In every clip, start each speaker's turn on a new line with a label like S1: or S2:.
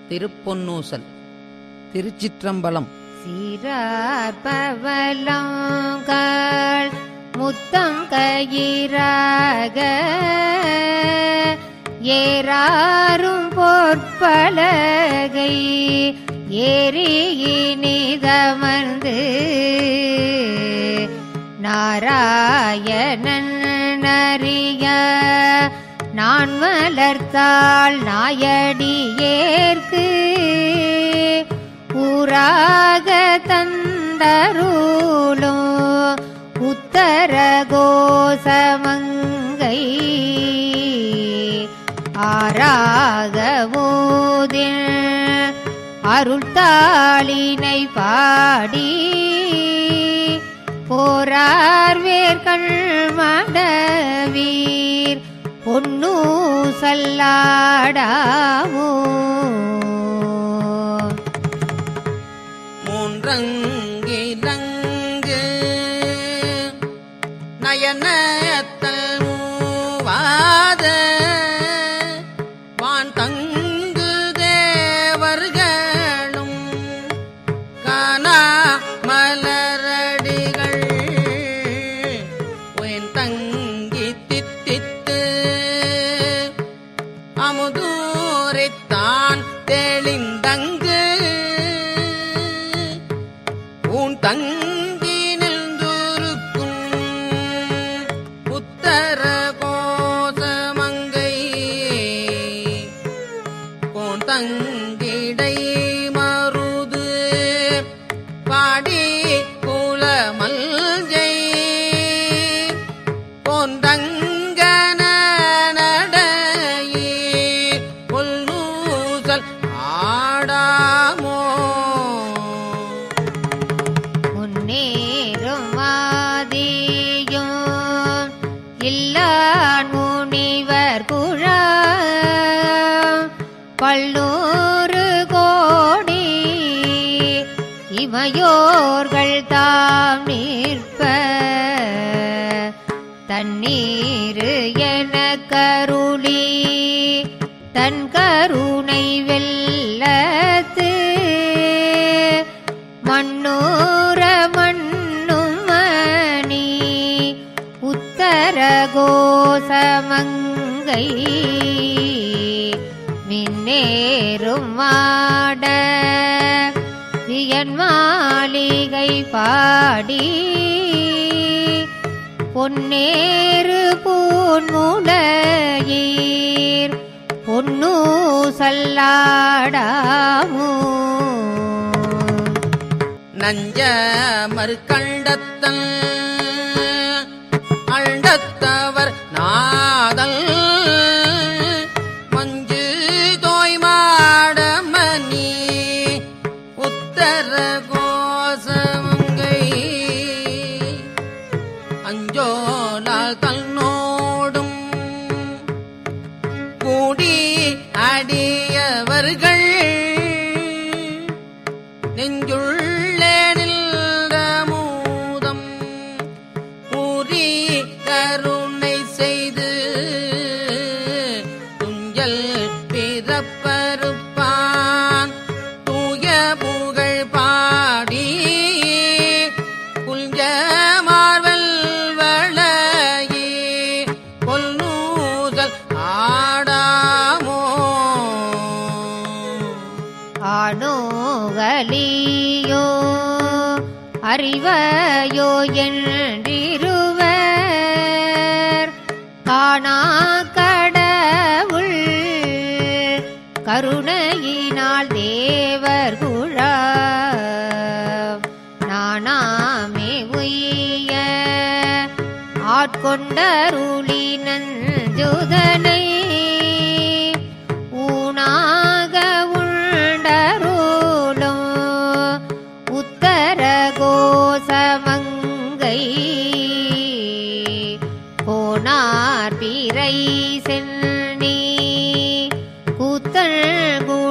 S1: திருப்பொன்னூசல் திருச்சிற்றம்பலம்
S2: சீரார் பவலங்கள் முத்தம் கயிறாக ஏறாரும் பொற்பலகை ஏறி இனிதமர்ந்து நாராயணன் அறிய நான் வளர்த்தாள் நாயடியேற்கு ஊராக தந்தருளும் உத்தர கோசமங்கை ஆராக ஊதில் அருள்தாளினை பாடி போரார் வேர்கள் மடவீர் பொன்னு சல்லாடாமோ
S1: மூன்றங்கிலங்கு நயனத்தல் மூவாத வான் தங்கு தேவர்களும் காணா மலரடிகள் உன் தங்கி தித்தித்து அமுதூரைத்தான் தெளிந்தங்கு உன் தங்கி நின்றுருக்கும் உத்தர கோசமங்கை உன் தங்கிடை மருது பாடி குலமல்ஜை பொந்தங்கன நடையே பொல்லூசல் ஆடாமோ
S2: முன்னேறும் மாதியும் இல்லான் முனிவர் குழாம் பல்லூறு கோடி இமையோர்கள் தாம் நிற்ப தண்ணீரு என கருளி தன் கருணை வெல்லத்து மண்ணூர மண்ணும் மணி உத்தர கோசமங்கை மின்னேறும் மாட வியன் மாளிகை பாடி பொன்னேறு பூன்முலையீர் பொன்னு சல்லாடாமோ
S1: நஞ்ச மறுக்கண்டத்தன் அண்டத்தவர் நாதல் மஞ்சு தோய்மாடமணி உத்தர கோசமங்கை அஞ்சோலால் தன்னோடும் கூடி அடியவர்கள் நெஞ்சுள்ளே நின்ற மூதம் பூரி கருணை செய்து துஞ்சல் பிறப்பருப்பான் தூய புகழ் பாடி குஞ்ச மார்வல் வளையே கொல்நூதல் ஆடாமோ
S2: ஆணோகலியோ அறிவையோ என்றிருவர் காணா கடவுள் கருணையினால் தேவர் குழாம் நானாமே உய்ய ஆட்கொண்டருளி நஞ்சுதனை ஊனாக உண்டருளும் உத்தர கோசமங்கை போனார் பிறை சென்னி கூத்தல்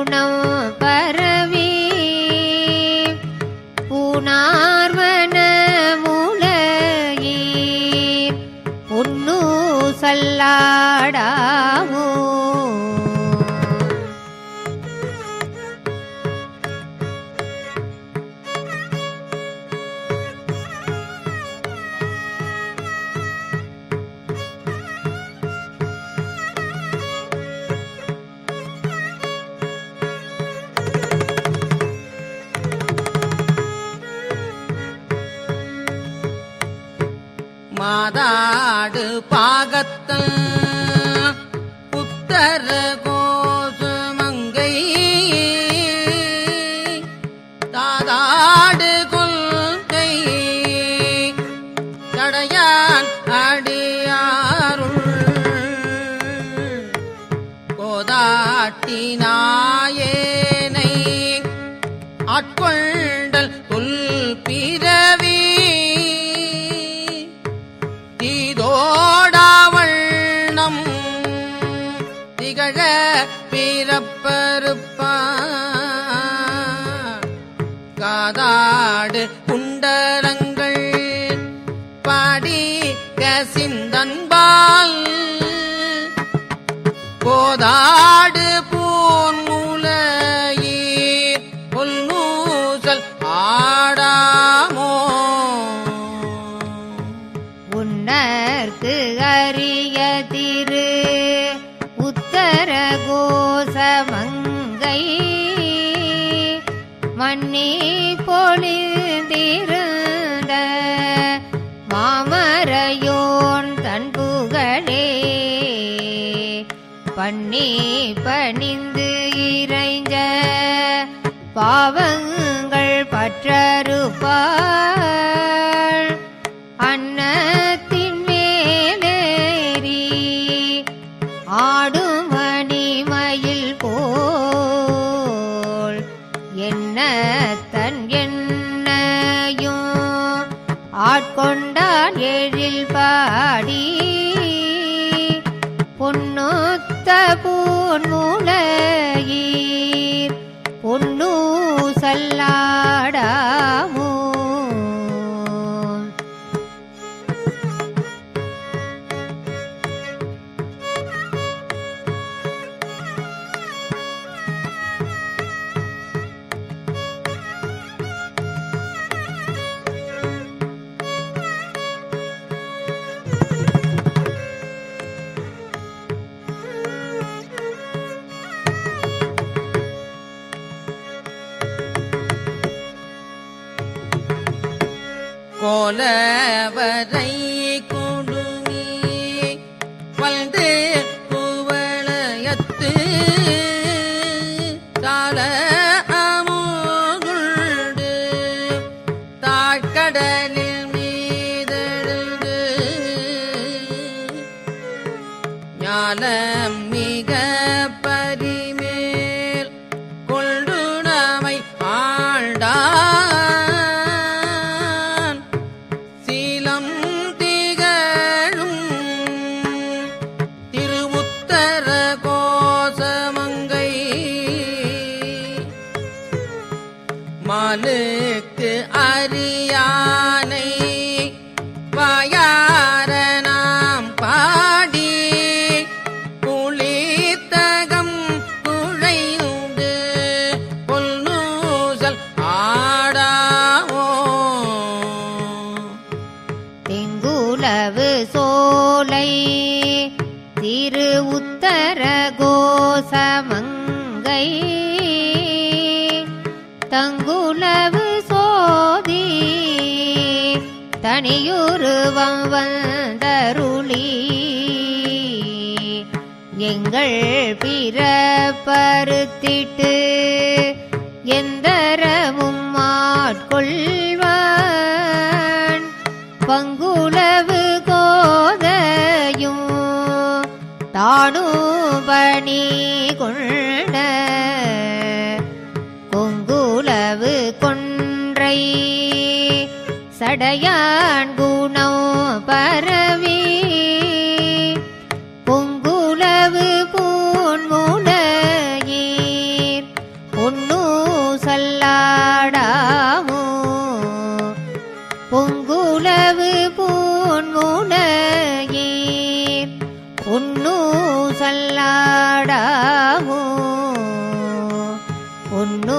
S1: காதாடு பாகத்தன் புத்தர கோசமங்கை தாதாடு கொள்கை தடையான் அடியாருள் கோதாட்டி நாயேனை ஆட்கொண்டல் தொல் பிறவி தீதோடாவண்ணம் திகழ பிறப்பருப்பா காதாடு குண்டலங்கள் பாடி கசிந்தன்பால் கோதாடு பூன்முலையீர் பொன்னூசல் ஆடாமோ
S2: உன்னர்க்கு அரிய திரு உத்தர கோசமங்கை மன்னி பொழிந்திருந்த மாமரையோன் தன் புகழே பண்ணி பணிந்து இறைஞ்ச பாவங்கள் பற்றறுப்பாள் அன்னத்தின் மேலேறி ஆடும் மணிமயில் போல் என்ன தன் என்னையும் ஆட்கொண்டான் எழில் பாடி பொன்னொத்த பூன்முலையீர் பொன்னு சல்லாடாமோ
S1: கோலவரை குடுமி வல்து குவளையத்து கால அமுகுண்டு தாழ்கடலில் மீதெழுந்து ஞானம் மிக பரிமேல் கொள்ளுணமை ஆண்டான் சீலம் திகழும் திருவுத்தர கோசமங்கை மாலுக்கு அரியானை வாயார நாம் பாடி புளித்தகம் குழைந்து பொல்நூசல் ஆடாவோ
S2: தெங்குலவு சோலை திரு உத்தர கோசமங்கை தங்குலவு சோதி தனியுருவம் வந்தருளி எங்கள் பிறப்பறுத்திட்டு எந்தரமும் ஆட்கொள்வான் பங்குலவு கோதையும் தானுபணி கொண்ட கொங்குலவு கொன்றை சடையான் குணம் பரவி பொங்குலவு பூன்முலையீர் பொன்னு சல்லாடாமோ பொங்குலவு பூன்முலையீர் பொன்னு சல்லாடாமோ பொன்னு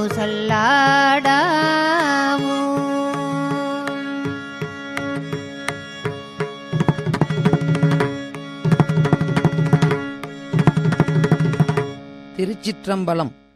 S2: சல்லாடாமோ
S1: திருச்சிற்றம்பலம்